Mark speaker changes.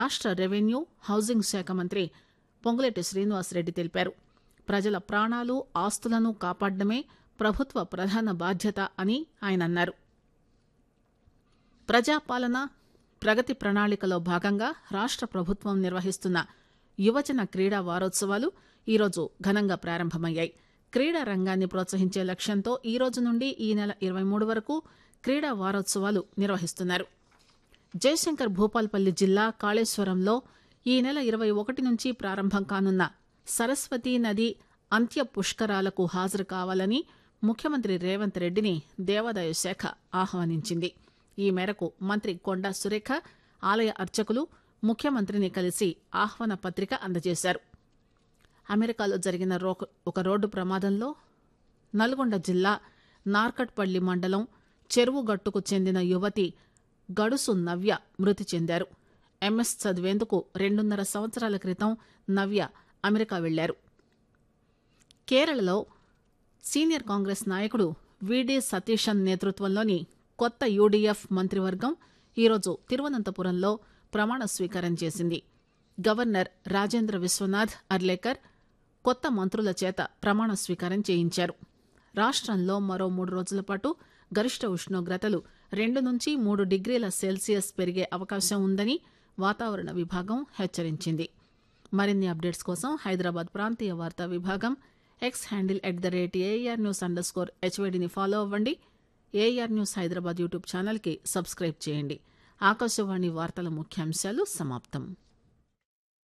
Speaker 1: రాష్ట revenue housing శాఖ మంత్రి పొంగులేటి శ్రీనివాసరెడ్డి తెలిపారు ప్రజల ప్రాణాలు ఆస్తులను కాపాడడమే ప్రభుత్వ ప్రధాన బాధ్యత అని ఆయన అన్నారు ప్రజాపాలన ప్రగతి ప్రణాళికలో భాగంగా రాష్ట ప్రభుత్వం నిర్వహిస్తున్న యువజన క్రీడా వారోత్సవాలు ఈరోజు ఘనంగా ప్రారంభమయ్యాయి క్రీడా రంగాన్ని ప్రోత్సహించే లక్ష్యంతో ఈ రోజు నుండి ఈ నెల ఇరవై మూడు వరకు క్రీడా వారోత్సవాలు నిర్వహిస్తున్నారు జయశంకర్ భూపాల్పల్లి జిల్లా కాళేశ్వరంలో ఈ నెల ఇరవై ఒకటి నుంచి ప్రారంభం కానున్న సరస్వతీ నది అంత్య పుష్కరాలకు హాజరు కావాలని ముఖ్యమంత్రి రేవంత్ రెడ్డిని దేవాదాయ శాఖ ఆహ్వానించింది ఈ మేరకు మంత్రి కొండా సురేఖ ఆలయ అర్చకులు ముఖ్యమంత్రిని కలిసి ఆహ్వాన పత్రిక అందజేశారు అమెరికాలో జరిగిన రో- ఒక రోడ్డు ప్రమాదంలో నల్గొండ జిల్లా నార్కట్పల్లి మండలం చెరువుగట్టుకు చెందిన యువతి గడుసు నవ్య మృతి చెందారు ఎంఎస్ చదివేందుకు రెండున్నర సంవత్సరాల క్రితం నవ్య అమెరికా వెళ్లారు కేరళలో సీనియర్ కాంగ్రెస్ నాయకుడు విడి సతీషన్ నేతృత్వంలోని కొత్త యూడీఎఫ్ మంత్రివర్గం ఈరోజు తిరువనంతపురంలో ప్రమాణ స్వీకారం చేసింది గవర్నర్ రాజేంద్ర విశ్వనాథ్ అర్లేకర్ కొత్త మంత్రుల చేత ప్రమాణ స్వీకారం చేయించారు రాష్ట్రంలో మరో మూడు రోజుల పాటు గరిష్ట ఉష్ణోగ్రతలు రెండు నుంచి మూడు డిగ్రీల సెల్సియస్ పెరిగే అవకాశం ఉందని వాతావరణ విభాగం హెచ్చరించింది మరిన్ని అప్డేట్స్ కోసం హైదరాబాద్ ప్రాంతీయ వార్తా విభాగం X handle at the rate AIR news underscore హెచ్వైడిని ఫాలో అవ్వండి ఏఆర్ న్యూస్ హైదరాబాద్ యూట్యూబ్ ఛానల్కి సబ్స్క్రైబ్ చేయండి ఆకాశవాణి వార్తల ముఖ్యాంశాలు సమాప్తం